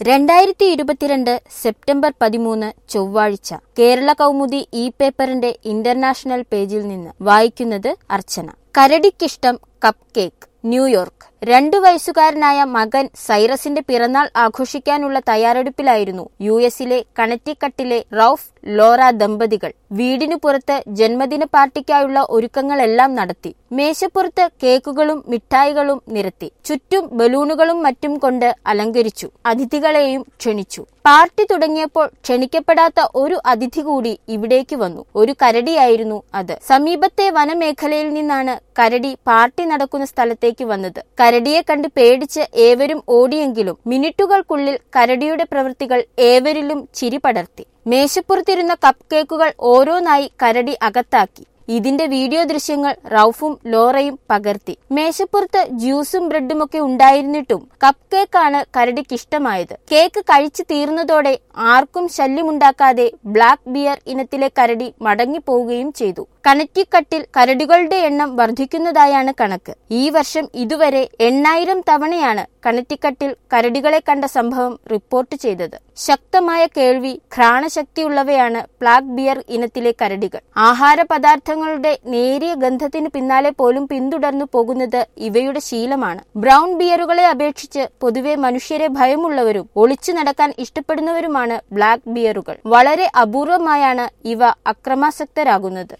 രണ്ടായിരത്തി ഇരുപത്തിരണ്ട് സെപ്റ്റംബർ പതിമൂന്ന് ചൊവ്വാഴ്ച കേരള കൗമുദി ഇ പേപ്പറിന്റെ ഇന്റർനാഷണൽ പേജിൽ നിന്ന് വായിക്കുന്നത് അർച്ചന കരടിക്കിഷ്ടം കപ്പ് കേക്ക് ന്യൂയോർക്ക് രണ്ടു വയസ്സുകാരനായ മകൻ സൈറസിന്റെ പിറന്നാൾ ആഘോഷിക്കാനുള്ള തയ്യാറെടുപ്പിലായിരുന്നു യു എസിലെ കണറ്റിക്കട്ടിലെ റൌഫ് ലോറ ദമ്പതികൾ വീടിനു പുറത്ത് ജന്മദിന പാർട്ടിക്കായുള്ള ഒരുക്കങ്ങളെല്ലാം നടത്തി മേശപ്പുറത്ത് കേക്കുകളും മിഠായികളും നിരത്തി ചുറ്റും ബലൂണുകളും മറ്റും കൊണ്ട് അലങ്കരിച്ചു അതിഥികളെയും ക്ഷണിച്ചു പാർട്ടി തുടങ്ങിയപ്പോൾ ക്ഷണിക്കപ്പെടാത്ത ഒരു അതിഥി കൂടി ഇവിടേക്ക് വന്നു ഒരു കരടിയായിരുന്നു അത് സമീപത്തെ വനമേഖലയിൽ നിന്നാണ് കരടി പാർട്ടി നടക്കുന്ന സ്ഥലത്തേക്ക് വന്നത് കരടിയെ കണ്ട് പേടിച്ച് ഏവരും ഓടിയെങ്കിലും മിനിറ്റുകൾക്കുള്ളിൽ കരടിയുടെ പ്രവൃത്തികൾ ഏവരിലും ചിരി പടർത്തി മേശപ്പുറത്തിരുന്ന കപ്പ് കേക്കുകൾ ഓരോന്നായി കരടി അകത്താക്കി ഇതിന്റെ വീഡിയോ ദൃശ്യങ്ങൾ റൌഫും ലോറയും പകർത്തി മേശപ്പുറത്ത് ജ്യൂസും ബ്രെഡുമൊക്കെ ഉണ്ടായിരുന്നിട്ടും കപ്പ് കേക്കാണ് കരടിക്കിഷ്ടമായത് കേക്ക് കഴിച്ചു തീർന്നതോടെ ആർക്കും ശല്യമുണ്ടാക്കാതെ ബ്ലാക്ക് ബിയർ ഇനത്തിലെ കരടി മടങ്ങിപ്പോവുകയും ചെയ്തു കണറ്റിക്കട്ടിൽ കരടികളുടെ എണ്ണം വർദ്ധിക്കുന്നതായാണ് കണക്ക് ഈ വർഷം ഇതുവരെ എണ്ണായിരം തവണയാണ് കണറ്റിക്കട്ടിൽ കരടികളെ കണ്ട സംഭവം റിപ്പോർട്ട് ചെയ്തത് ശക്തമായ കേൾവി ഘ്രാണശക്തിയുള്ളവയാണ് ബ്ലാക്ക് ബിയർ ഇനത്തിലെ കരടികൾ ആഹാര പദാർത്ഥങ്ങളുടെ നേരിയ ഗന്ധത്തിന് പിന്നാലെ പോലും പിന്തുടർന്നു പോകുന്നത് ഇവയുടെ ശീലമാണ് ബ്രൗൺ ബിയറുകളെ അപേക്ഷിച്ച് പൊതുവെ മനുഷ്യരെ ഭയമുള്ളവരും ഒളിച്ചു നടക്കാൻ ഇഷ്ടപ്പെടുന്നവരുമാണ് ബ്ലാക്ക് ബിയറുകൾ വളരെ അപൂർവമായാണ് ഇവ അക്രമാസക്തരാകുന്നത്